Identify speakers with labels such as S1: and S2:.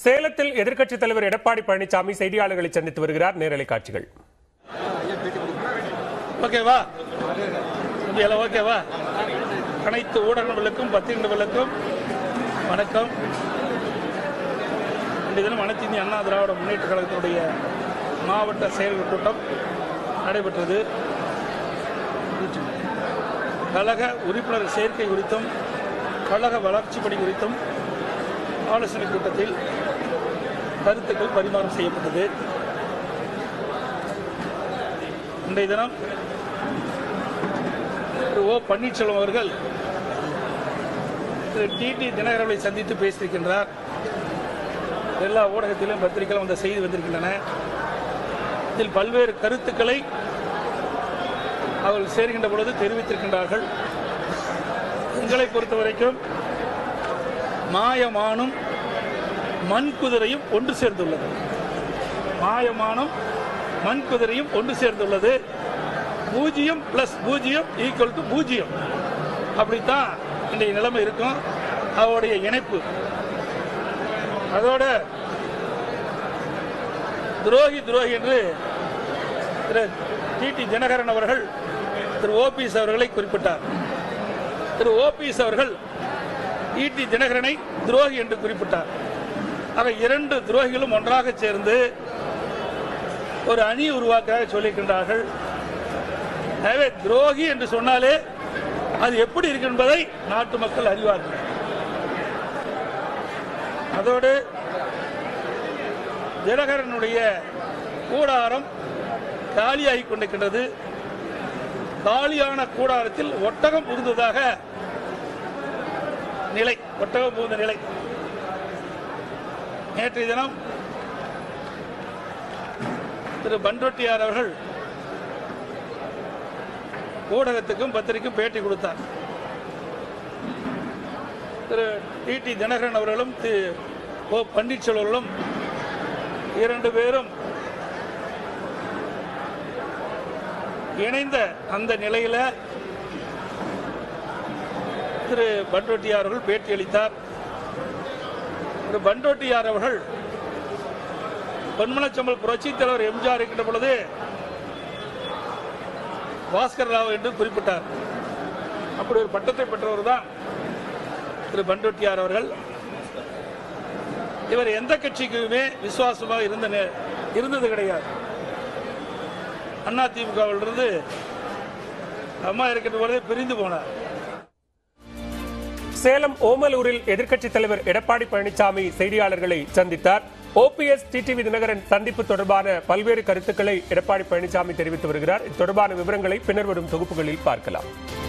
S1: சேலத்தில் எதிர்க்கட்சித் தலைவர் எடப்பாடி பழனிசாமி செய்தியாளர்களை சந்தித்து வருகிறார் நேரலை காட்சிகள்
S2: ஓகேவா தம்பி எல்லாம் ஓகேவா அனைத்து ஊடகங்களுக்கும் பத்திரிகைகளுக்கும் வணக்கம் இன்றைய தினம் அனைத்து இந்திய அண்ணா திராவிட முன்னேற்ற கழகத்தினுடைய மாவட்ட செயல்கள் கூட்டம் நடைபெற்றது கழக உறுப்பினர் சேர்க்கை குறித்தும் கழக வளர்ச்சி பணி குறித்தும் ஆலோசனை கூட்டத்தில் கருத்துக்கள் பரிமாறம் செய்யப்பட்டது இன்றைய தினம் திரு ஓ பன்னீர்செல்வம் அவர்கள் திரு டி டி தினகரனை சந்தித்து பேசியிருக்கின்றார் எல்லா ஊடகத்திலும் பத்திரிகைகளும் அந்த செய்தி வந்திருக்கின்றன இதில் பல்வேறு கருத்துக்களை அவர்கள் சேர்கின்ற பொழுது தெரிவித்திருக்கின்றார்கள் எங்களை பொறுத்த வரைக்கும் மாயமானும் மண் குதிரையும் ஒன்று சேர்ந்துள்ளது மாயமானும் மண் குதிரையும் ஒன்று சேர்ந்துள்ளது பூஜ்ஜியம் பிளஸ் பூஜ்ஜியம் ஈக்குவல் டு பூஜ்ஜியம் அப்படித்தான் இன்றைய நிலைமை இருக்கும் அவருடைய இணைப்பு அதோட துரோகி துரோகி என்று திரு டி டி தினகரன் அவர்கள் திரு ஓபிஎஸ் அவர்களை குறிப்பிட்டார் திரு ஓபிஎஸ் அவர்கள் டி டி தினகரனை துரோகி என்று குறிப்பிட்டார் ஆக இரண்டு துரோகிகளும் ஒன்றாக சேர்ந்து ஒரு அணி உருவாக்க சொல்லியிருக்கின்றார்கள் எனவே துரோகி என்று சொன்னாலே அது எப்படி இருக்கு என்பதை நாட்டு மக்கள் அறிவார்கள் அதோடு தினகரனுடைய கூடாரம் காலியாகி கொண்டிருக்கின்றது காலியான கூடாரத்தில் ஒட்டகம் புகுந்ததாக நிலை ஒட்டகம் புகுந்த நிலை நேற்றைய தினம் திரு பண்ருட்டியார் அவர்கள் ஊடகத்துக்கும் பத்திரிகைக்கும் பேட்டி கொடுத்தார் திரு டி டி தினகரன் அவர்களும் திரு ஓ பன்னீர்செல்வம் அவர்களும் இரண்டு பேரும் இணைந்த அந்த நிலையில திரு பண்ருட்டியார் அவர்கள் பேட்டி அளித்தார் திரு பண்ருட்டியார் அவர்கள் பொன்மனச்சம்பல் புரட்சித் தலைவர் எம்ஜிஆர் இருக்கின்ற பொழுது பாஸ்கர் ராவ் என்று குறிப்பிட்டார் அப்படி ஒரு பட்டத்தை பெற்றவர் தான் திரு பண்டோட்டியார் அவர்கள் இவர் எந்த கட்சிக்குமே விசுவாசமாக இருந்த நே- இருந்தது கிடையாது அண்ணா திமுகவிலிருந்து அம்மா இருக்கின்ற பொழுதே பிரிந்து போனார்
S1: சேலம் ஓமலூரில் எதிர்க்கட்சித் தலைவர் எடப்பாடி பழனிசாமி செய்தியாளர்களை சந்தித்தார் ஓபிஎஸ் டிடிவி தினகரன் சந்திப்பு தொடர்பான பல்வேறு கருத்துக்களை எடப்பாடி பழனிசாமி தெரிவித்து வருகிறார் இது தொடர்பான விவரங்களை பின்னர் வரும் தொகுப்புகளில் பார்க்கலாம்